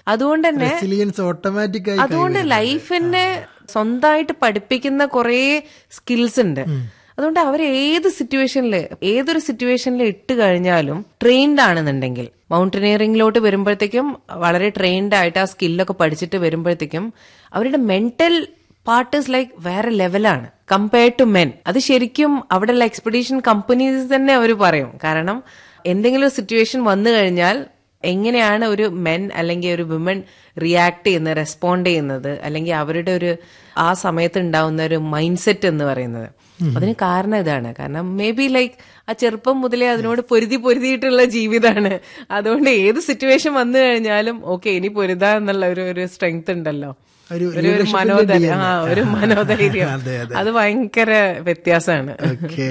അതുകൊണ്ട് തന്നെ resilience automatic ആയി അതുകൊണ്ട് ലൈഫിനെ സ്വന്തമായിട്ട് പഠിപ്പിക്കുന്ന കുറേ സ്കിൽസ് ഉണ്ട് അതുകൊണ്ട് അവർ ഏത് സിറ്റുവേഷനിൽ ഏതൊരു സിറ്റുവേഷനിൽ ഇട്ട് കഴിഞ്ഞാലും ട്രെയിൻഡ് ആണെന്നുണ്ടെങ്കിൽ മൗണ്ടനിയറിംഗിലോട്ട് വരുമ്പോഴത്തേക്കും വളരെ ട്രെയിൻഡ് ആയിട്ട് ആ സ്കില്ലൊക്കെ പഠിച്ചിട്ട് വരുമ്പോഴത്തേക്കും അവരുടെ മെന്റൽ പാർട്ട് ഇസ് ലൈക്ക് വേറെ ലെവലാണ് കമ്പയർഡ് ടു മെൻ അത് ശരിക്കും അവിടെയുള്ള എക്സ്പെഡീഷൻ കമ്പനീസ് തന്നെ അവർ പറയും കാരണം എന്തെങ്കിലും ഒരു സിറ്റുവേഷൻ വന്നു കഴിഞ്ഞാൽ എങ്ങനെയാണ് ഒരു മെൻ അല്ലെങ്കിൽ ഒരു വിമൻ റിയാക്ട് ചെയ്യുന്നത് റെസ്പോണ്ട് ചെയ്യുന്നത് അല്ലെങ്കിൽ അവരുടെ ഒരു ആ സമയത്ത് ഉണ്ടാവുന്ന ഒരു മൈൻഡ് സെറ്റ് എന്ന് പറയുന്നത് അതിന് കാരണം ഇതാണ് കാരണം മേ ബി ലൈക്ക് ആ ചെറുപ്പം മുതലേ അതിനോട് പൊരുതി പൊരുതിയിട്ടുള്ള ജീവിതമാണ് അതുകൊണ്ട് ഏത് സിറ്റുവേഷൻ വന്നു കഴിഞ്ഞാലും ഓക്കെ ഇനി പൊരുതാ എന്നുള്ള ഒരു ഒരു സ്ട്രെങ്ത് ഉണ്ടല്ലോ ഒരു ഒരു ഒരു മനോധൈര്യം ആ ഒരു മനോധൈര്യം അതെ, അതെ. അത് ഭയങ്കര വ്യത്യാസമാണ് ഓക്കെ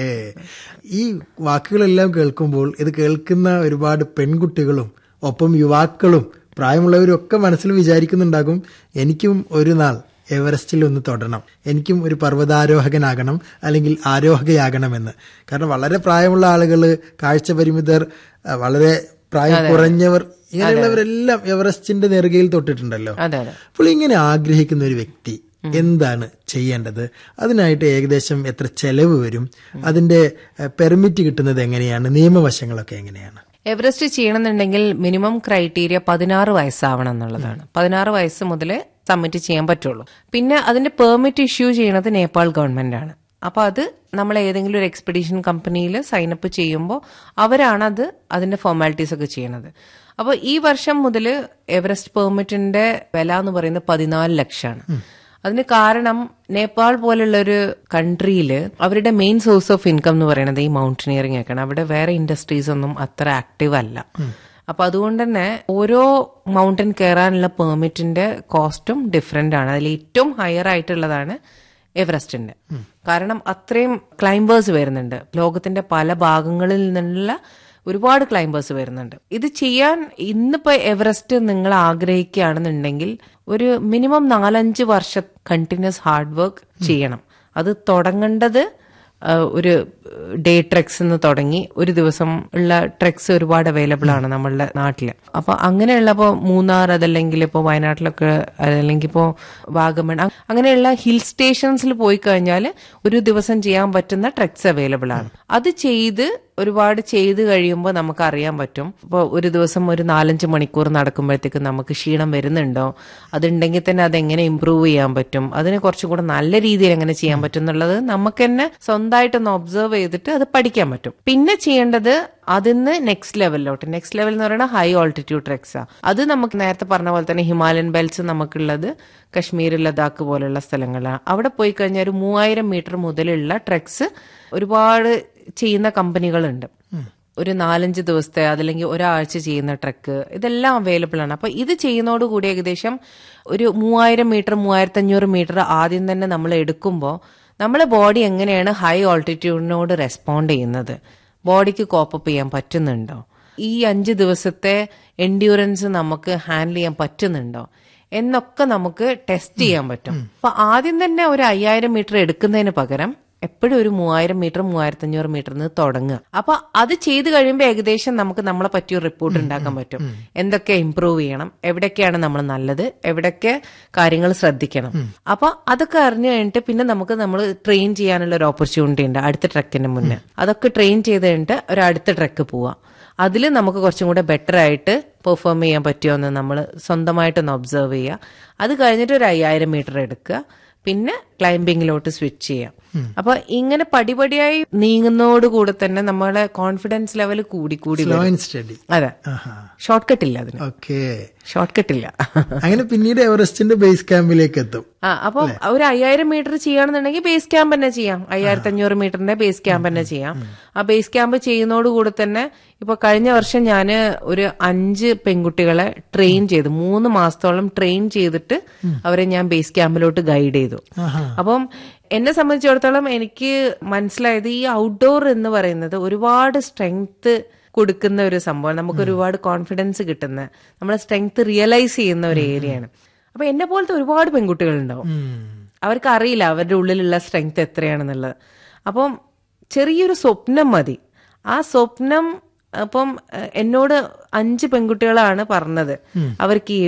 ഈ വാക്കുകളെല്ലാം കേൾക്കുമ്പോൾ ഇത് കേൾക്കുന്ന ഒരുപാട് പെൺകുട്ടികളും ഒപ്പം യുവാക്കളും പ്രായമുള്ളവരും ഒക്കെ മനസ്സിൽ വിചാരിക്കുന്നുണ്ടാകും എനിക്കും ഒരു നാൾ എവറസ്റ്റിൽ ഒന്ന് തൊടണം എനിക്കും ഒരു പർവ്വതാരോഹകനാകണം അല്ലെങ്കിൽ ആരോഹകയാകണമെന്ന് കാരണം വളരെ പ്രായമുള്ള ആളുകൾ കാഴ്ച പരിമിതർ ആ, വളരെ പ്രായം കുറഞ്ഞവർ ഇങ്ങനെയുള്ളവരെല്ലാം എവറസ്റ്റിന്റെ നെറുകയിൽ തൊട്ടിട്ടുണ്ടല്ലോ അതെ അതെ അപ്പോൾ ഇങ്ങനെ ആഗ്രഹിക്കുന്ന ഒരു വ്യക്തി എന്താണ് ചെയ്യേണ്ടത് അതിനായിട്ട് ഏകദേശം എത്ര ചെലവ് വരും അതിന്റെ പെർമിറ്റ് കിട്ടുന്നത് എങ്ങനെയാണ് നിയമവശങ്ങളൊക്കെ എങ്ങനെയാണ് എവറസ്റ്റ് ചെയ്യണമെന്നുണ്ടെങ്കിൽ മിനിമം ക്രൈറ്റീരിയ പതിനാറ് വയസ്സാവണം എന്നുള്ളതാണ് പതിനാറ് വയസ്സ് മുതൽ സബ്മിറ്റ് ചെയ്യാൻ പറ്റുള്ളൂ പിന്നെ അതിന്റെ പെർമിറ്റ് ഇഷ്യൂ ചെയ്യുന്നത് നേപ്പാൾ ഗവൺമെന്റ് ആണ് അപ്പൊ അത് നമ്മൾ ഏതെങ്കിലും ഒരു എക്സ്പെഡീഷൻ കമ്പനിയിൽ സൈനപ്പ് ചെയ്യുമ്പോൾ അവരാണ് അത് അതിന്റെ ഫോർമാലിറ്റീസ് ഒക്കെ ചെയ്യണത് അപ്പോൾ ഈ വർഷം മുതൽ എവറസ്റ്റ് പെർമിറ്റിന്റെ വില എന്ന് പറയുന്നത് പതിനാല് ലക്ഷമാണ് അതിന് കാരണം നേപ്പാൾ പോലുള്ള ഒരു കൺട്രിയിൽ അവരുടെ മെയിൻ സോഴ്സ് ഓഫ് ഇൻകം എന്ന് പറയുന്നത് ഈ മൗണ്ടനിയറിംഗ് ഒക്കെയാണ് അവിടെ വേറെ ഇൻഡസ്ട്രീസ് ഒന്നും അത്ര ആക്റ്റീവ് അല്ല അപ്പൊ അതുകൊണ്ട് തന്നെ ഓരോ മൗണ്ടൻ കയറാനുള്ള പെർമിറ്റിന്റെ കോസ്റ്റും ഡിഫറെന്റ് ആണ് അതിൽ ഏറ്റവും ഹയർ ആയിട്ടുള്ളതാണ് എവറസ്റ്റിന്റെ കാരണം അത്രയും ക്ലൈംബേഴ്സ് വരുന്നുണ്ട് ലോകത്തിന്റെ പല ഭാഗങ്ങളിൽ നിന്നുള്ള ഒരുപാട് ക്ലൈംബേഴ്സ് വരുന്നുണ്ട് ഇത് ചെയ്യാൻ ഇന്നിപ്പോ എവറസ്റ്റ് നിങ്ങൾ ആഗ്രഹിക്കുകയാണെന്നുണ്ടെങ്കിൽ ഒരു മിനിമം നാലഞ്ച് വർഷം കണ്ടിന്യൂസ് ഹാർഡ് വർക്ക് ചെയ്യണം അത് തുടങ്ങേണ്ടത് ആ, ഒരു ഡേ ട്രെക്സ് എന്ന് തുടങ്ങി ഒരു ദിവസം ഉള്ള ട്രെക്സ് ഒരുപാട് അവൈലബിൾ ആണ് നമ്മളുടെ നാട്ടില് അപ്പൊ അങ്ങനെയുള്ള ഇപ്പോ മൂന്നാർ അതല്ലെങ്കിൽ ഇപ്പോ വയനാട്ടിലൊക്കെ അല്ലെങ്കിൽ ഇപ്പോ വാഗമൺ അ- അങ്ങനെയുള്ള ഹിൽ സ്റ്റേഷൻസിൽ പോയി കഴിഞ്ഞാൽ ഒരു ദിവസം ചെയ്യാൻ പറ്റുന്ന ട്രെക്സ് അവൈലബിൾ ആണ് അത് ചെയ്ത് ഒരുപാട് ചെയ്ത് കഴിയുമ്പോൾ നമുക്ക് അറിയാൻ പറ്റും ഇപ്പോൾ ഒരു ദിവസം ഒരു നാലഞ്ച് മണിക്കൂർ നടക്കുമ്പോഴത്തേക്ക് നമുക്ക് ക്ഷീണം വരുന്നുണ്ടോ അതുണ്ടെങ്കിൽ തന്നെ അതെങ്ങനെ ഇമ്പ്രൂവ് ചെയ്യാൻ പറ്റും അതിനെ കുറച്ചും കൂടെ നല്ല രീതിയിൽ എങ്ങനെ ചെയ്യാൻ പറ്റും എന്നുള്ളത് നമുക്ക് തന്നെ സ്വന്തമായിട്ടൊന്ന് ഒബ്സർവ് ചെയ്തിട്ട് അത് പഠിക്കാൻ പറ്റും പിന്നെ ചെയ്യേണ്ടത് അതിന്ന് നെക്സ്റ്റ് ലെവലിലോട്ട് നെക്സ്റ്റ് ലെവൽ എന്ന് പറയുന്നത് ഹൈ ഓൾട്ടിറ്റ്യൂഡ് ട്രെക്സാ അത് നമുക്ക് നേരത്തെ പറഞ്ഞ പോലെ തന്നെ ഹിമാലയൻ ബെൽറ്റ്സ് നമുക്കുള്ളത് കശ്മീർ ലഡാക്ക് പോലുള്ള സ്ഥലങ്ങളാണ് അവിടെ പോയി കഴിഞ്ഞാൽ ഒരു മൂവായിരം മീറ്റർ മുതലുള്ള ട്രെക്സ് ഒരുപാട് ചെയ്യുന്ന കമ്പനികളുണ്ട് ഒരു നാലഞ്ച് ദിവസത്തെ അതല്ലെങ്കിൽ ഒരാഴ്ച ചെയ്യുന്ന ട്രക്ക് ഇതെല്ലാം അവൈലബിൾ ആണ് അപ്പൊ ഇത് ചെയ്യുന്നതോടുകൂടി ഏകദേശം ഒരു മൂവായിരം മീറ്റർ മൂവായിരത്തി അഞ്ഞൂറ് മീറ്റർ ആദ്യം തന്നെ നമ്മൾ എടുക്കുമ്പോൾ നമ്മളെ ബോഡി എങ്ങനെയാണ് ഹൈ ഓൾട്ടിറ്റ്യൂഡിനോട് റെസ്പോണ്ട് ചെയ്യുന്നത് ബോഡിക്ക് കോപ്പപ്പ് ചെയ്യാൻ പറ്റുന്നുണ്ടോ ഈ അഞ്ച് ദിവസത്തെ എൻഡ്യൂറൻസ് നമുക്ക് ഹാൻഡിൽ ചെയ്യാൻ പറ്റുന്നുണ്ടോ എന്നൊക്കെ നമുക്ക് ടെസ്റ്റ് ചെയ്യാൻ പറ്റും അപ്പൊ ആദ്യം തന്നെ ഒരു അയ്യായിരം മീറ്റർ എടുക്കുന്നതിന് പകരം എപ്പോഴും ഒരു മൂവായിരം മീറ്റർ മൂവായിരത്തി അഞ്ഞൂറ് മീറ്റർ നിന്ന് തുടങ്ങുക അപ്പൊ അത് ചെയ്ത് കഴിയുമ്പോൾ ഏകദേശം നമുക്ക് നമ്മളെ പറ്റിയ റിപ്പോർട്ട് ഉണ്ടാക്കാൻ പറ്റും എന്തൊക്കെ ഇമ്പ്രൂവ് ചെയ്യണം എവിടെയൊക്കെയാണ് നമ്മൾ നല്ലത് എവിടെയൊക്കെ കാര്യങ്ങൾ ശ്രദ്ധിക്കണം അപ്പൊ അതൊക്കെ അറിഞ്ഞു കഴിഞ്ഞിട്ട് പിന്നെ നമുക്ക് നമ്മൾ ട്രെയിൻ ചെയ്യാനുള്ള ഒരു ഓപ്പർച്യൂണിറ്റി ഉണ്ട് അടുത്ത ട്രക്കിന് മുന്നേ അതൊക്കെ ട്രെയിൻ ചെയ്ത് കഴിഞ്ഞിട്ട് ഒരു അടുത്ത ട്രക്ക് പോവാം അതിൽ നമുക്ക് കുറച്ചും കൂടെ ബെറ്റർ ആയിട്ട് പെർഫോം ചെയ്യാൻ പറ്റുമോ എന്ന് നമ്മൾ സ്വന്തമായിട്ടൊന്ന് ഒബ്സർവ് ചെയ്യുക അത് കഴിഞ്ഞിട്ട് ഒരു അയ്യായിരം മീറ്റർ എടുക്കുക പിന്നെ ക്ലൈംബിങ്ങിലോട്ട് സ്വിച്ച് ചെയ്യാം അപ്പൊ ഇങ്ങനെ പടിപടിയായി നീങ്ങുന്നതോടുകൂടെ തന്നെ നമ്മളെ കോൺഫിഡൻസ് ലെവൽ കൂടി കൂടി സ്ലോ വരും. ആൻഡ് സ്റ്റഡി അതെ ഷോർട്ട് കട്ട് ഇല്ല അതിന് ഓക്കെ ഷോർട്ട് കട്ട് ഇല്ല അങ്ങനെ പിന്നീട് എവറസ്റ്റിന്റെ ബേസ് ക്യാമ്പിലേക്ക് എത്തും ആ അപ്പൊ ഒരു അയ്യായിരം മീറ്റർ ചെയ്യുകയാണെന്നുണ്ടെങ്കിൽ ബേസ് ക്യാമ്പ് തന്നെ ചെയ്യാം അയ്യായിരത്തി അഞ്ഞൂറ് മീറ്ററിന്റെ ബേസ് ക്യാമ്പ് തന്നെ ചെയ്യാം ആ ബേസ് ക്യാമ്പ് ചെയ്യുന്നതോടുകൂടെ തന്നെ ഇപ്പൊ കഴിഞ്ഞ വർഷം ഞാൻ ഒരു അഞ്ച് പെൺകുട്ടികളെ ട്രെയിൻ ചെയ്തു മൂന്ന് മാസത്തോളം ട്രെയിൻ ചെയ്തിട്ട് അവരെ ഞാൻ ബേസ് ക്യാമ്പിലോട്ട് ഗൈഡ് ചെയ്തു ആഹാ. അപ്പം എന്നെ സംബന്ധിച്ചിടത്തോളം എനിക്ക് മനസ്സിലായത് ഈ ഔട്ട്ഡോർ എന്ന് പറയുന്നത് ഒരുപാട് സ്ട്രെങ്ത് കൊടുക്കുന്ന ഒരു സംഭവം നമുക്ക് ഒരുപാട് കോൺഫിഡൻസ് കിട്ടുന്ന നമ്മളെ സ്ട്രെങ്ത് റിയലൈസ് ചെയ്യുന്ന ഒരു ഏരിയയാണ് അപ്പൊ എന്നെ പോലത്തെ ഒരുപാട് പെൺകുട്ടികളുണ്ടാവും ഉം. അവർക്ക് അറിയില്ല അവരുടെ ഉള്ളിലുള്ള സ്ട്രെങ്ത് എത്രയാണെന്നുള്ളത് അപ്പം ചെറിയൊരു സ്വപ്നം മതി ആ സ്വപ്നം അപ്പം എഹ്, എന്നോട് അഞ്ച് പെൺകുട്ടികളാണ് പറഞ്ഞത് അവർക്ക് ഈ